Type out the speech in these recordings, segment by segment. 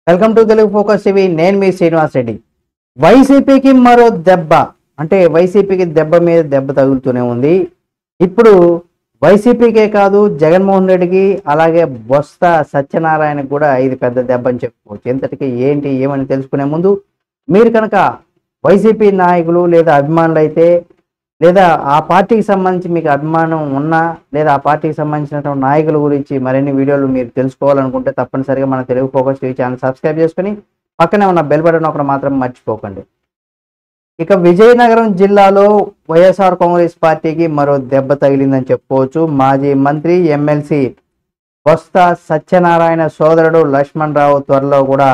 welcome to Telugu focus TV నేను మీ శ్రీనివాస్ రెడ్డి వైసీపీకి మరో దెబ్బ అంటే వైసీపీకి దెబ్బ మీద దెబ్బ తగులుతూనే ఉంది ఇప్పుడు వైసీపీకే కాదు జగన్మోహన్ రెడ్డికి అలాగే బొత్స సత్యనారాయణకి కూడా ఇది పెద్ద దెబ్బ అని చెప్పుకోవచ్చు ఎంతటికి ఏంటి ఏమని తెలుసుకునే ముందు మీరు కనుక వైసీపీ నాయకులు లేదా అభిమానులు అయితే లేదా ఆ పార్టీకి సంబంధించి మీకు అభిమానం ఉన్నా లేదా ఆ పార్టీకి సంబంధించినటువంటి నాయకుల గురించి మరిన్ని వీడియోలు మీరు తెలుసుకోవాలనుకుంటే తప్పనిసరిగా మన Telugu focus TV channel subscribe చేసుకుని పక్కనే ఉన్న బెల్ బటన్ ఒకటి మాత్రం మర్చిపోకండి ఇక విజయనగరం జిల్లాలో వైఎస్ఆర్ కాంగ్రెస్ పార్టీకి మరో దెబ్బ తగిలిందని చెప్పుకోవచ్చు మాజీ మంత్రి ఎమ్మెల్సీ బొత్స సత్యనారాయణ సోదరుడు లక్ష్మణ్ రావు త్వరలో కూడా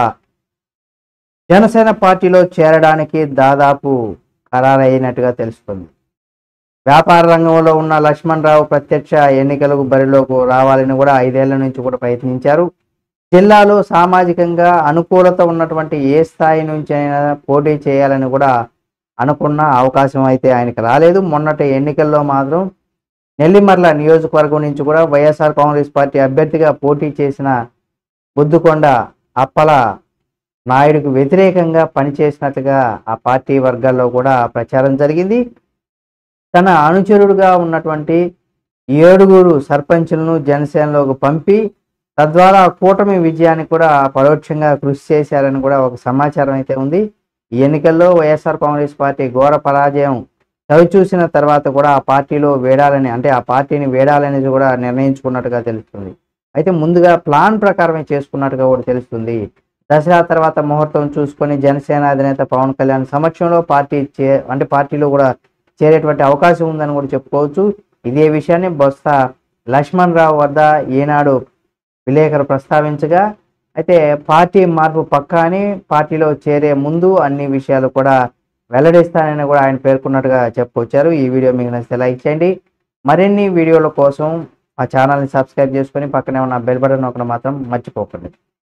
జనసేన పార్టీలో చేరడానికి దాదాపు ఖరారైనట్టుగా తెలుస్తుంది వ్యాపార రంగంలో ఉన్న లక్ష్మణ్ రావు ప్రత్యక్ష ఎన్నికలకు బరిలోకి రావాలని కూడా ఐదేళ్ల నుంచి కూడా ప్రయత్నించారు జిల్లాలో సామాజికంగా అనుకూలత ఉన్నటువంటి ఏ స్థాయి నుంచి అయినా పోటీ చేయాలని కూడా అనుకున్న అవకాశం అయితే ఆయనకు రాలేదు మొన్నటి ఎన్నికల్లో మాత్రం నెల్లిమర్ల నియోజకవర్గం నుంచి కూడా వైఎస్ఆర్ కాంగ్రెస్ పార్టీ అభ్యర్థిగా పోటీ చేసిన బుద్దుకొండ అప్పల నాయుడుకు వ్యతిరేకంగా పనిచేసినట్లుగా ఆ పార్టీ వర్గాల్లో కూడా ప్రచారం జరిగింది తన అనుచరుడుగా ఉన్నటువంటి ఏడుగురు సర్పంచులను జనసేనలోకి పంపి తద్వారా కూటమి విజయానికి కూడా పరోక్షంగా కృషి చేశారని కూడా ఒక సమాచారం అయితే ఉంది ఈ ఎన్నికల్లో వైఎస్ఆర్ కాంగ్రెస్ పార్టీ ఘోర పరాజయం చవి చూసిన తర్వాత కూడా ఆ పార్టీలో వేడాలని అంటే ఆ పార్టీని వేడాలనేది కూడా నిర్ణయించుకున్నట్టుగా తెలుస్తుంది అయితే ముందుగా ప్లాన్ ప్రకారమే చేసుకున్నట్టుగా కూడా తెలుస్తుంది దసరా తర్వాత ముహూర్తం చూసుకొని జనసేన అధినేత పవన్ కళ్యాణ్ సమక్షంలో పార్టీ చే అంటే పార్టీలో కూడా చేరేటువంటి అవకాశం ఉందని కూడా చెప్పుకోవచ్చు ఇదే విషయాన్ని బొత్స లక్ష్మణ్ రావు వద్ద ఈనాడు విలేకరు ప్రస్తావించగా అయితే పార్టీ మార్పు పక్కా అని పార్టీలో చేరే ముందు అన్ని విషయాలు కూడా వెల్లడిస్తానని కూడా ఆయన పేర్కొన్నట్టుగా చెప్పుకొచ్చారు ఈ వీడియో మీకు నచ్చితే లైక్ చేయండి మరిన్ని వీడియోల కోసం మా ఛానల్ని సబ్స్క్రైబ్ చేసుకొని పక్కనే ఉన్న బెల్ బటన్ ఒకటి మాత్రం మర్చిపోకండి